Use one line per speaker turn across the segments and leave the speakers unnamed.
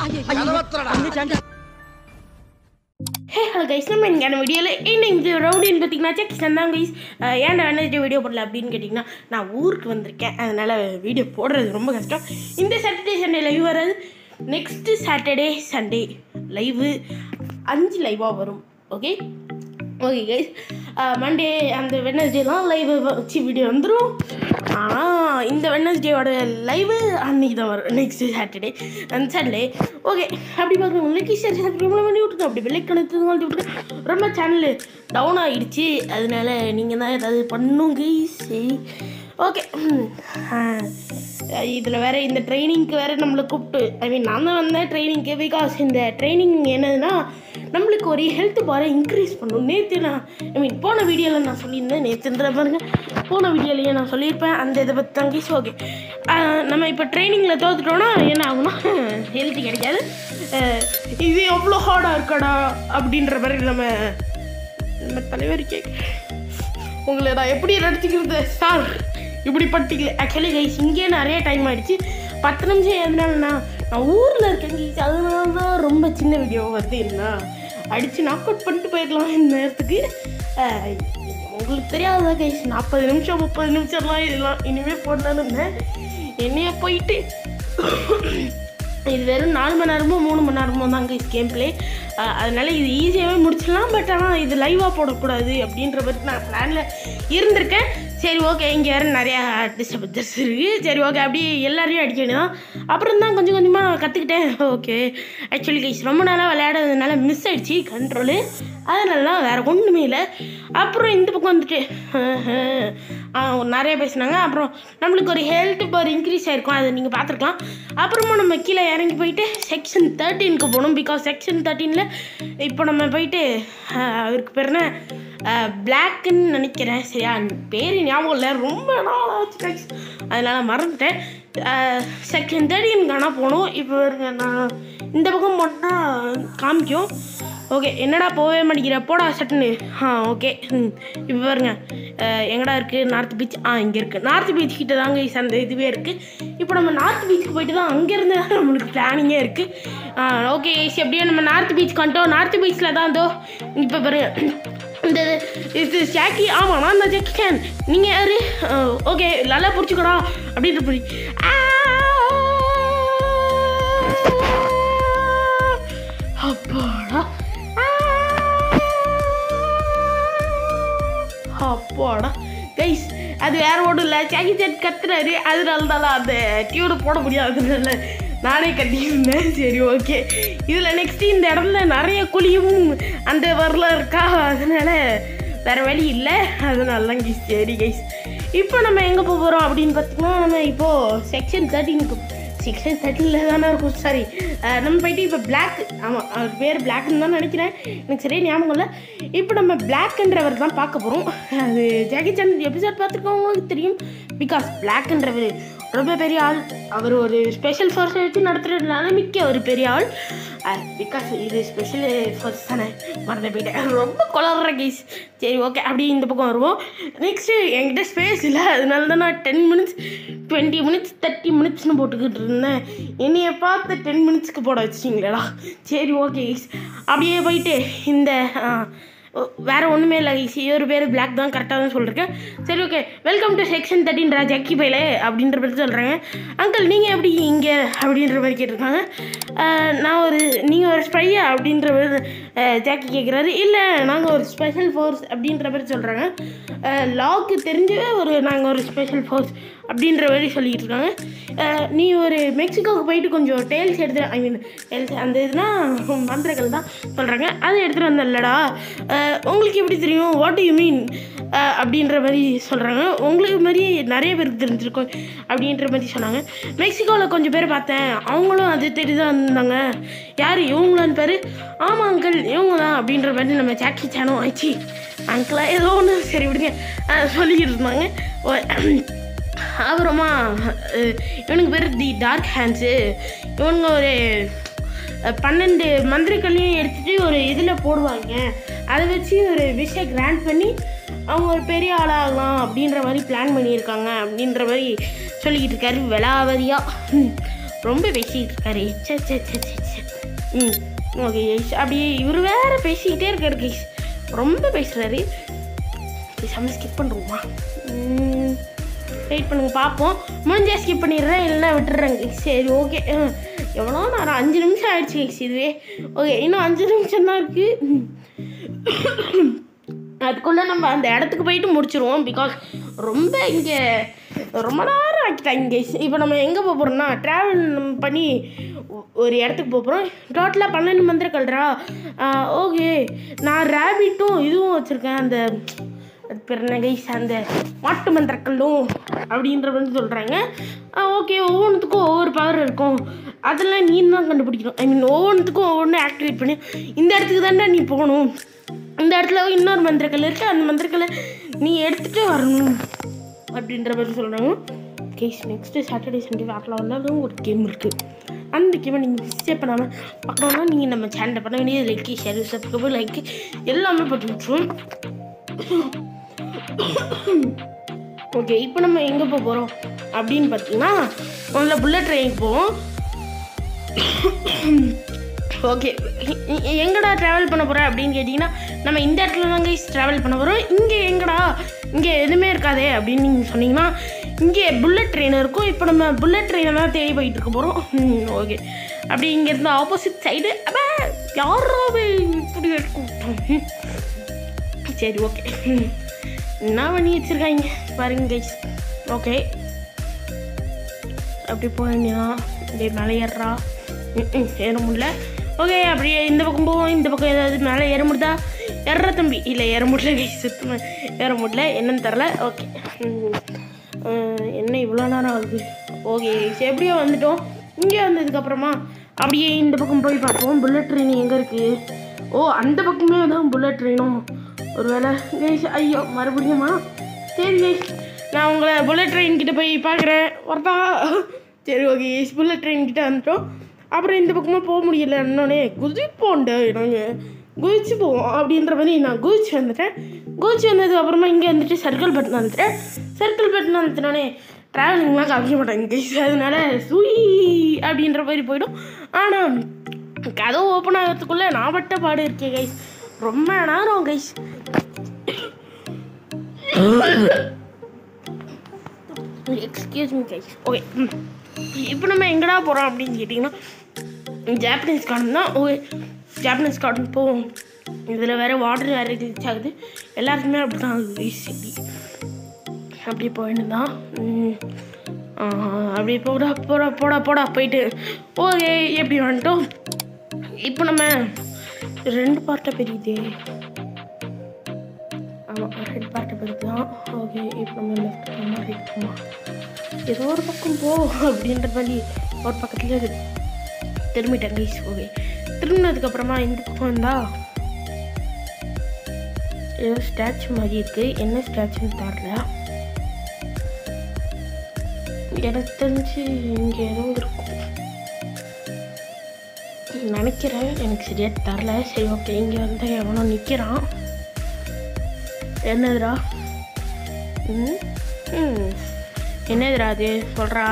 Hey hello guys நம்ம இன்னைக்கான வீடியோவில் இன்னைக்கு ரவுடின்னு பார்த்தீங்கன்னா செக் தான் கைஸ் ஏன்டா வெனஸ்டே வீடியோ போடல அப்படின்னு கேட்டிங்கன்னா நான் ஊருக்கு வந்திருக்கேன் அதனால் வீடியோ போடுறது ரொம்ப கஷ்டம் இந்த சாட்டர்டே சண்டே லைவ் வராது நெக்ஸ்ட்டு சாட்டர்டே சண்டே லைவு அஞ்சு லைவாக வரும் ஓகே ஓகே கைஸ் மண்டே அந்த வெனஸ்டேலாம் லைவ் வச்சு வீடியோ வந்துடும் ஆனால் இந்த வெனஸ்டேவோட லைவு அன்னைக்கு தான் வரும் நெக்ஸ்ட் சாட்டர்டே அந்த சண்டே ஓகே அப்படி பார்க்குறோம் லைக் ஷேர் சப்ஸ்கிரைப் பண்ணி விட்டுருங்க அப்படி வெள்ளை கணக்கு வாழ்த்து விட்டுருங்க ரொம்ப சேனல் டவுன் ஆகிடுச்சு அதனால நீங்கள் தான் ஏதாவது பண்ணுங்க சரி ஓகே இதில் வேறு இந்த ட்ரைனிங்க்கு வேறு நம்மளை கூப்பிட்டு ஐ மீன் நான் தான் வந்தேன் ட்ரைனிங்க்கு பிகாஸ் இந்த ட்ரைனிங் என்னதுன்னா நம்மளுக்கு ஒரு ஹெல்த் பாரை இன்க்ரீஸ் பண்ணும் நேற்று நான் ஐ மீன் போன வீடியோவில் நான் சொல்லியிருந்தேன் நேற்றுன்ற பாருங்க போன வீடியோலையே நான் சொல்லியிருப்பேன் அந்த இதை பற்றி தான் கேஸ் ஓகே நம்ம இப்போ ட்ரைனிங்கில் தோத்துட்டோன்னா என்ன ஆகும்னா ஹெல்த் கிடைக்காது அஹ், இது எவ்வளோ ஹார்டாக இருக்கடா அப்படின்ற மாதிரி நம்ம நம்ம தலைவர் கேட்க உங்களை நான் எப்படி நடிச்சுக்கிறது சார் இப்படி பட்டிக்கல ஆக்சுவலி கைஸ் இங்கே நிறைய டைம் ஆயிடுச்சு பத்து நிமிஷம் எதனாலண்ணா நான் ஊரில் இருக்கேன் கைஸ் அதனால தான் ரொம்ப சின்ன வீடியோ வருது என்ன அடித்து நாக் அவுட் பண்ணிட்டு போயிடலாம் இந்த நேரத்துக்கு அஹ், உங்களுக்கு தெரியாததா கைஸ் நாற்பது நிமிஷம் முப்பது நிமிஷம்லாம் இதெல்லாம் இனிமேல் போடலான்னு இருந்தேன் என்னைய போயிட்டு இது வெறும் நாலு மணி நேரமோ மூணு மணி நேரமோ தான் கைஸ் கேம் பிளே அதனால இது ஈஸியாகவே முடிச்சிடலாம் பட் ஆனால் இது லைவாக போடக்கூடாது அப்படின்ற மாதிரி நான் பிளானில் இருந்திருக்கேன் சரி ஓகே இங்கே வேறு நிறையா டிஸ்டர்பன்ஸ் இருக்குது சரி ஓகே அப்படியே எல்லாரையும் அடிக்க வேண்டியதான் அப்புறம் தான் கொஞ்சம் கொஞ்சமாக கற்றுக்கிட்டேன் ஓகே ஆக்சுவலி கைஸ் ரொம்ப நாளாக விளையாடுறதுனால மிஸ் ஆயிடுச்சு கண்ட்ரோலு அதனால தான் வேறு ஒன்றுமே இல்லை அப்புறம் இந்த பக்கம் வந்துட்டு ஆ, நிறைய பேசுனாங்க அப்புறம் நம்மளுக்கு ஒரு ஹெல்த் பார் இன்க்ரீஸ் ஆயிருக்கும் அதை நீங்கள் பார்த்துருக்கலாம் அப்புறமா நம்ம கீழே இறங்கி போயிட்டு செக்ஷன் தேர்ட்டீனுக்கு போகணும் பிகாஸ் செக்ஷன் தேர்ட்டீனில் இப்போ நம்ம போயிட்டு ஆ, அவருக்கு பேர் என்ன பிளாக்குன்னு நினைக்கிறேன் சரியா பேர் ஞாபகம் இல்லை ரொம்ப நாள் ஆச்சு guys. அதனால மறந்துட்டேன் செக்ஷன் தேர்ட்டீன் காணா போகணும் இப்போ இருங்க நான் இந்த பக்கம் போனால் காமிக்கும் ஓகே என்னடா போகவே மாட்டேங்கிற போடா சட்டுன்னு ஆ ஓகே ம் இப்போ பாருங்க அஹ், எங்கடா இருக்குது நார்த் பீச் ஆ இங்கே இருக்குது நார்த் பீச் கிட்ட தாங்க இஸ் அந்த இதுவே இருக்குது இப்போ நம்ம நார்த் பீச்சுக்கு போயிட்டு தான் அங்கேருந்து தான் நம்மளுக்கு பிளானிங்கே இருக்குது ஓகே ஈஸி அப்படியே நம்ம நார்த் பீச் வந்துட்டோம் நார்த் பீச்சில் தான் தோ இப்போ பாருங்க இந்த இது ஜாக்கி ஆமாம் நான் தான் ஜாக்கி கேன் நீங்கள் யார் ஓகே நல்லா பிடிச்சிக்கடா அப்படின்ற புரி அப்பாடா அப்பாடா கைஸ் அது வேற ஒன்றும் இல்லை ஜாக்கி சான் கத்துறாரு அதனால தான் அந்த டியூனை போட முடியாதுனால நானே கட்டியிருந்தேன் சரி ஓகே இதில் நெக்ஸ்ட் இந்த இடத்துல நிறைய குழியும் அந்த வரல இருக்கா அதனால வேற வழி இல்லை அதனால தான் கைஸ் சரி கைஸ் இப்போ நம்ம எங்கே போக போகிறோம் அப்படின்னு பார்த்தீங்கன்னா நம்ம இப்போது செக்ஷன் தேர்ட்டீனுக்கு செக்ஷன் தேர்ட்டினில் தானே இருக்கும் சாரி நம்ம போயிட்டு இப்போ பிளாக் ஆமாம் அவர் பேர் பிளாக்னு தான் நினைக்கிறேன் எனக்கு சரியா ஞாபகம் இல்லை இப்போ நம்ம பிளாக்ன்றவர் தான் பார்க்க போகிறோம் அது ஜாக்கி சான் எபிசோட் பார்த்துருக்கவங்களுக்கு தெரியும் பிகாஸ் பிளாக்ன்றவர் ரொம்ப பெரிய ஆள் அவர் ஒரு ஸ்பெஷல் ஃபோர்ஸை வச்சு நடத்துகிறதுனால மிக்க ஒரு பெரிய ஆள் பிகாஸ் இது ஸ்பெஷல் ஃபோர்ஸ் தானே மறந்து போயிட்டேன் ரொம்ப குளர்ற கேஸ் சரி ஓகே அப்படியே இந்த பக்கம் வருவோம் நெக்ஸ்ட்டு என்கிட்ட ஸ்பேஸ் இல்லை அதனால தான் நான் ten minutes twenty minutes thirty மினிட்ஸ்னு போட்டுக்கிட்டு இருந்தேன் என்னைய பார்த்து டென் மினிட்ஸ்க்கு போட வச்சிங்களேடா சரி ஓகே அப்படியே போயிட்டு இந்த ஆ, வேற ஒன்றுமே இல்லை இவர் பேர் பிளாக் தான் கரெக்டாக தான் சொல்லியிருக்கேன் சரி okay welcome to section thirteen ராஜ் அக்கி பையில அப்படின்ற மாதிரி சொல்கிறாங்க அங்கிள் நீங்கள் எப்படி இங்கே அப்படின்ற மாதிரி கேட்டிருக்காங்க அஹ், நான் ஒரு நீங்கள் ஒரு ஸ்பையா அப்படின்ற மாதிரி அஹ், ஜாக்கி கேட்குறாரு இல்லை நாங்கள் ஒரு ஸ்பெஷல் ஃபோர்ஸ் அப்படின்ற மாதிரி சொல்கிறாங்க லாக்கு தெரிஞ்சவே ஒரு நாங்கள் ஒரு ஸ்பெஷல் ஃபோர்ஸ் அப்படின்ற மாதிரி சொல்லிட்டு இருக்காங்க அஹ், நீ ஒரு மெக்சிகோவுக்கு போயிட்டு கொஞ்சம் டேல்ஸ் எடுத்து ஐ மீன் டேல்ஸ் அந்த இதுனா மந்திரங்கள் தான் சொல்கிறாங்க அதை எடுத்துகிட்டு வந்தல்லடா அஹ், உங்களுக்கு எப்படி தெரியும் வாட் யூ மீன் அப்படின்ற மாதிரி சொல்கிறாங்க உங்களுக்கு மாதிரி நிறைய பேருக்கு தெரிஞ்சிருக்கும் அப்படின்ற மாதிரி சொன்னாங்க மெக்சிகோவில் கொஞ்சம் பேர் பார்த்தேன் அவங்களும் அது தேடி தான் வந்தாங்க யார் இவங்களான்னு பேர் ஆமாம் அங்கிள் இவங்க தான் அப்படின்ற மாதிரி நம்ம ஜாக்கி சேனும் ஆச்சு அங்கிளா ஏதோ ஒன்று சரி விடுங்க அஹ், சொல்லிக்கிட்டு இருந்தாங்க ஓ- அப்புறமா அஹ், இவனுக்கு பேர் தி டார்க் ஹேண்ட்ஸு இவனுங்க ஒரு அஹ், பன்னெண்டு மந்திரக்கல்லையும் எடுத்துட்டு ஒரு இதில் போடுவாங்க அதை வச்சு ஒரு விஷய கிராண்ட் பண்ணி அவங்க ஒரு பெரிய ஆளாகலாம் அப்படின்ற மாதிரி பிளான் பண்ணியிருக்காங்க அப்படின்ற மாதிரி சொல்லிக்கிட்டு இருக்காரு விலாவரியாக ரொம்ப பேசிக்கிட்டு இருக்காரு சே சே சே சே சே ம் ஓகே கைஸ் அப்படியே இவர் வேற பேசிக்கிட்டே இருக்காரு கைஸ் ரொம்ப பேசுகிறாரு பேசாமல் ஸ்கிப் பண்ணுறோமா வெயிட் பண்ணுங்க பார்ப்போம் முடிஞ்சா ஸ்கிப் பண்ணிடுறேன் இல்லைன்னா விட்டுறேன் கைஸ் சரி ஓகே எவ்வளோ நேரம் அஞ்சு நிமிஷம் ஆயிடுச்சு கைஸ் இதுவே ஓகே இன்னும் அஞ்சு நிமிஷம் தான் இருக்குது அதுக்குள்ளே நம்ம அந்த இடத்துக்கு போயிட்டு முடிச்சிருவோம் பிகாஸ் ரொம்ப இங்கே ரொம்ப நேரம் ஆக்கிட்டாங்க கைஸ் இப்போ நம்ம எங்கே போக போகிறோம்னா ட்ராவல் பண்ணி ஒ- ஒரு இடத்துக்கு போக போகிறோம் டோட்டலாக பன்னெண்டு மந்திர கல்றா ஓகே நான் ரேபிட்டும் இதுவும் வச்சுருக்கேன் அந்த அது பேர் என்ன கைஸ் அந்த மாட்டு மந்திரக்கல்லும் அப்படின்ற மாதிரி சொல்கிறாங்க ஓகே ஒவ்வொன்றுத்துக்கும் ஒவ்வொரு பவர் இருக்கும் அதெல்லாம் நீ தான் கண்டுபிடிக்கணும் ஐ மீன் ஒவ்வொன்றுத்துக்கும் ஒவ்வொன்று ஆக்டிவேட் பண்ணி இந்த இடத்துக்கு தாண்டா நீ போகணும் இந்த இடத்துல இன்னொரு மந்திரக்கல் இருக்குது அந்த மந்திரக்கல்லை நீ எடுத்துகிட்டு வரணும் அப்படின்ற மாதிரி சொல்கிறாங்க கேஸ் நெக்ஸ்ட்டு சாட்டர்டே சண்டே வாரத்தில் வந்தாலும் ஒரு கேம் இருக்குது அந்த கேமை நீங்கள் மிஸ்டே பண்ணாமல் பார்க்கணுன்னா நீங்கள் நம்ம சேனலை பண்ண வேண்டியது லைக் ஷேர் சப்ஸ்கிரைப் லைக் எல்லாமே போட்டு விட்டுருவோம் ஓகே இப்போ நம்ம எங்கே போக போகிறோம் அப்படின்னு பார்த்தீங்கன்னா முதல்ல புல்லட் ட்ரெயினுக்கு போவோம் ஓகே எங்கடா ட்ராவல் பண்ண போகிற அப்படின்னு கேட்டிங்கன்னா நம்ம இந்த இடத்துல தான் கைஸ் ட்ராவல் பண்ண போகிறோம் இங்கே எங்கடா இங்கே எதுவுமே இருக்காதே அப்படின்னு நீங்கள் சொன்னீங்கன்னா இங்கே புல்லட் ட்ரெயின் இருக்கும் இப்போ நம்ம புல்லட் ட்ரெயினை தான் தேடி போயிட்டு இருக்க போகிறோம் ஓகே அப்படி இங்கேருந்து ஆப்போசிட் சைடு அப்போ யாரோ இப்படி இருக்கும் சரி ஓகே என்ன பண்ணி வச்சுருக்காங்க பாருங்க கைஸ் ஓகே அப்படி போக வேண்டியதான் அப்படியே மேலே ஏறுறா ம், ம், ஏற முடியல ஓகே அப்படியே இந்த பக்கம் போவோம் இந்த பக்கம் ஏதாவது மேலே ஏற முடியுதா ஏற தம்பி இல்லை ஏற முடியல கைஸ் சுத்தமாக ஏற முடியல என்னன்னு தெரில ஓகே என்ன இவ்வளோ நேரம் ஆகுது ஓகே எப்படியோ வந்துட்டோம் இங்கே வந்ததுக்கப்புறமா அப்படியே இந்த பக்கம் போய் பார்ப்போம் புல்லட் ட்ரெயின் எங்கே இருக்குது ஓ அந்த பக்கமே தான் புல்லட் ட்ரெயினும் ஒருவேளை கைஸ் ஐயோ மறுபடியுமா சரி கைஸ் நான் உங்களை புல்லட் ட்ரெயின் கிட்ட போய் பார்க்குறேன் வரதா சரி ஓகே கைஸ் புல்லட் ட்ரெயின் கிட்ட வந்துட்டோம் அப்புறம் இந்த பக்கமாக போக முடியல இன்னொன்னே குதிப்போண்டு நாங்கள் குதிச்சு போவோம் அப்படின்ற மாதிரி நான் குதிச்சு வந்துட்டேன் குதிச்சு வந்ததுக்கு அப்புறமா இங்கே வந்துட்டு சர்க்கிள் பட்டன் வந்துட்டேன் சர்க்கிள் பட்டன் வந்துட்டோடனே ட்ராவலிங்லாம் காமிக்க மாட்டாங்க கைஸ் அதனால சுய் அப்படின்ற மாதிரி போயிடும் ஆனால் கதவு ஓப்பன் ஆகிறதுக்குள்ளே நான் பட்ட பாடு இருக்கேன் கைஸ் ரொம்ப நேரம் guys excuse me guys okay இப்போ நம்ம எங்கடா போகிறோம் அப்படின்னு கேட்டிங்கன்னா ஜாப்பனீஸ் கார்டன் தான் ஓகே ஜாப்பனீஸ் கார்டன் போவோம் இதில் வேறு வாட்டர் வேறு ரீச் ஆகுது எல்லாருக்குமே அப்படி தான் ஆகுது ஈஸிலி அப்படியே போயிட்டு தான் அப்படியே போடா போடா போடா போடா போயிட்டு ஓகே எப்படி வந்துட்டோம் இப்போ நம்ம ரெண்டு பார்ட்டாக பிரியுதே ஆமாம் ரெண்டு பார்ட்டை பிரித்து தான் ஓகே இப்போ நம்ம லெஃப்ட் போமா ரைட் போமா ஏதோ ஒரு பக்கம் போ அப்படின்ற மாதிரி ஒரு பக்கத்தில் திரும்பிட்டேன் கைஸ் ஓகே திரும்பினதுக்கப்புறமா இந்த பக்கம் வந்தால் ஏதோ ஸ்டாச்சு மாதிரி இருக்குது என்ன ஸ்டாச்சுன்னு தெரியல எனக்கு தெரிஞ்சு இங்கே ஏதோ இருக்கும் நினைக்கிறேன் எனக்கு சரியா தரல சரி ஓகே இங்கே வந்து எவனோ நிற்கிறான் என்னதுடா ம் ம் என்னதுடா அது சொல்கிறா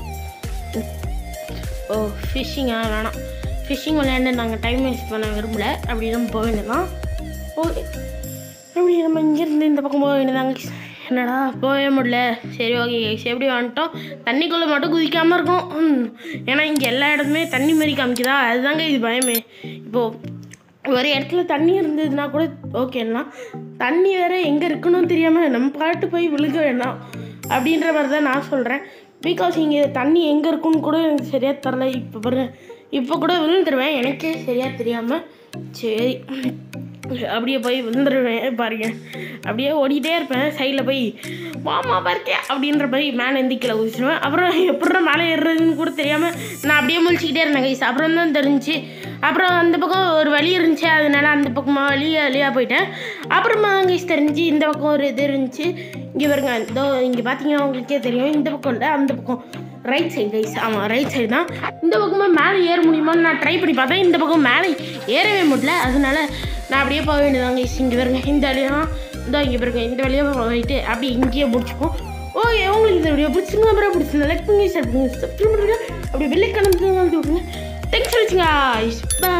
ஓ ஃபிஷ்ஷிங்கா வேணாம் ஃபிஷ்ஷிங் விளையாண்டு நாங்கள் டைம் வேஸ்ட் பண்ண விரும்பல அப்படி நம்ம போக வேண்டியதான் ஓகே அப்படி நம்ம இங்கேருந்து இந்த பக்கம் போக வேண்டியதாங்க என்னடா போகவே முடியல சரி ஓகே எப்படி வந்துட்டோம் தண்ணிக்குள்ளே மட்டும் குதிக்காமல் இருக்கும் ம். ஏன்னா இங்கே எல்லா இடத்துமே தண்ணி மாரி காமிக்குதா அதுதாங்க இது பயமே இப்போது ஒரு இடத்துல தண்ணி இருந்ததுன்னா கூட ஓகேண்ணா தண்ணி வேற எங்கே இருக்குன்னு தெரியாமல் நம்ம பாட்டு போய் விழுக வேண்டாம் அப்படின்ற மாதிரி தான் நான் சொல்கிறேன் பிகாஸ் இங்கே தண்ணி எங்கே இருக்குன்னு கூட எனக்கு சரியாக தெரில இப்போ பாருங்க இப்போ கூட விழுந்துருவேன் எனக்கே சரியாக தெரியாமல் சரி அப்படியே போய் விழுந்துருவேன் பாருங்க அப்படியே ஓடிட்டே இருப்பேன் சைடில் போய் மாமா பாருக்கே அப்படின்ற மாதிரி மேலே எந்தி கீழே குதிச்சிடுவேன் அப்புறம் எப்படி மேலே ஏறுறதுன்னு கூட தெரியாமல் நான் அப்படியே முழிச்சிக்கிட்டே இருந்தேன் கைஸ் அப்புறம் தான் தெரிஞ்சுச்சு அப்புறம் அந்த பக்கம் ஒரு வழி இருந்துச்சு அதனால அந்த பக்கமாக வழியாக வழியாக போயிட்டேன் அப்புறமா கைஸ் தெரிஞ்சு இந்த பக்கம் ஒரு இது இருந்துச்சு இங்கே பாருங்க இதோ இங்கே பார்த்தீங்கன்னா உங்களுக்கே தெரியும் இந்த பக்கம் இல்லை அந்த பக்கம் ரைட் சைடு கைஸ் ஆமாம் ரைட் சைடு தான் இந்த பக்கமாக மேலே ஏற முடியுமான்னு நான் ட்ரை பண்ணி பார்த்தேன் இந்த பக்கம் மேலே ஏறவே முடியல அதனால நான் அப்படியே போக வேண்டியதாங்க கைஸ் இங்கே பாருங்க இந்த வழியாக இதோ இங்கே பாருங்க இந்த வழியாக போயிட்டு அப்படியே இங்கேயே முடிச்சுப்போம் ஓகே உங்களுக்கு இந்த வீடியோ பிடிச்சிருந்தா அப்புறம் பிடிச்சிருந்தா லைக் பண்ணி ஷேர் பண்ணுங்க சப்ஸ்கிரைப் பண்ணுங்க அப்படி வெள்ளைக்கான guys. Bye.